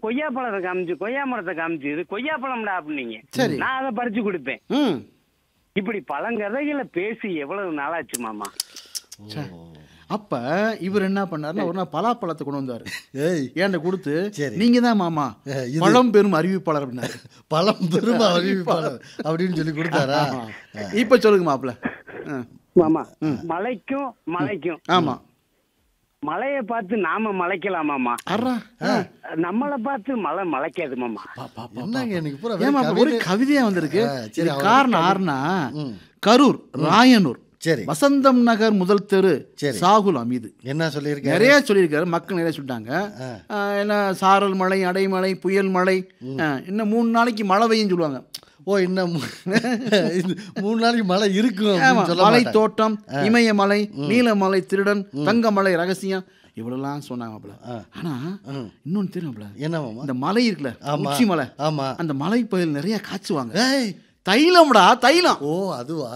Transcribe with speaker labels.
Speaker 1: கொய்யா பழத்தை காமிச்சு கொய்யா மரத்தை காமிச்சு இது கொய்யா பழம்டா அப்படின்னீங்க
Speaker 2: சரி.
Speaker 1: நான் அதை பறிச்சு கொடுப்பேன்
Speaker 2: ம்
Speaker 1: இப்படி பழங்கதைகளை பேசி எவ்வளவு நாளாச்சு மாமா
Speaker 2: அப்ப இவர் என்ன பண்ணாருன்னா ஒரு நாள் பலாப்பழத்தை கொண்டு வந்தாரு
Speaker 3: ஏய்
Speaker 2: ஏன்ட கொடுத்து
Speaker 3: சரி.
Speaker 2: நீங்க தான் மாமா
Speaker 3: ஏ, இது-
Speaker 2: பழம் பெரும் அறிவிப்பாளர் அப்படின்னாரு
Speaker 3: பழம் பெருமை அறிவிப்பாளர் அப்படின்னு சொல்லி கொடுத்தாரா
Speaker 2: இப்ப சொல்லுங்க மாப்பிள்ள ஆ,
Speaker 1: மாமா மலைக்கும் மலைக்கும்
Speaker 2: ஆமா
Speaker 1: மலையை பார்த்து நாம மலைக்கலாமாமா
Speaker 2: அறா
Speaker 1: நம்மளை பார்த்து மலை மலைக்காது மாமா
Speaker 3: என்னங்க எனக்கு பூரா
Speaker 2: ஏமா
Speaker 3: வெறும்
Speaker 2: ஒரு
Speaker 3: கவிதை-
Speaker 2: கவிதையா வந்திருக்கு
Speaker 3: ஆ, சரி,
Speaker 2: இது
Speaker 3: அவர்
Speaker 2: காரணம் யாருன்னா கரூர் ராயனூர்
Speaker 3: சரி
Speaker 2: வசந்தம் நகர் முதல் தெரு
Speaker 3: சரி.
Speaker 2: சாகுல் அமீது
Speaker 3: என்ன சொல்லியிருக்காரு
Speaker 2: நிறைய சொல்லியிருக்காரு மக்கள் நிறைய சொல்லிட்டாங்க ஆ, என்ன சாரல் மழை அடைமழை புயல் மழை ஆ, இன்னும் மூணு நாளைக்கு மழை பெய்யும் சொல்லுவாங்க
Speaker 3: ஓ இன்னும் மூ- இது மூணு நாளைக்கு மழை இருக்கும்
Speaker 2: ஆமா,
Speaker 3: அப்படின்னு சொல்ல
Speaker 2: மலை
Speaker 3: மாட்டாங்க.
Speaker 2: தோட்டம் இமயமலை நீலமலை திருடன் தங்கமலை ரகசியம் இவ்வளவுலாம் சொன்னாங்கப்பல ஆனா இன்னொன்னு தெரியும்ல
Speaker 3: என்ன மாமா
Speaker 2: இந்த மலை இருக்குல்ல
Speaker 3: ஆமா.
Speaker 2: உச்சி மலை
Speaker 3: ஆமா
Speaker 2: அந்த மலை பகுதியில் நிறைய காய்ச்சுவாங்க
Speaker 3: ஏய்
Speaker 2: தைலம்டா தைலம்
Speaker 3: ஓ அதுவா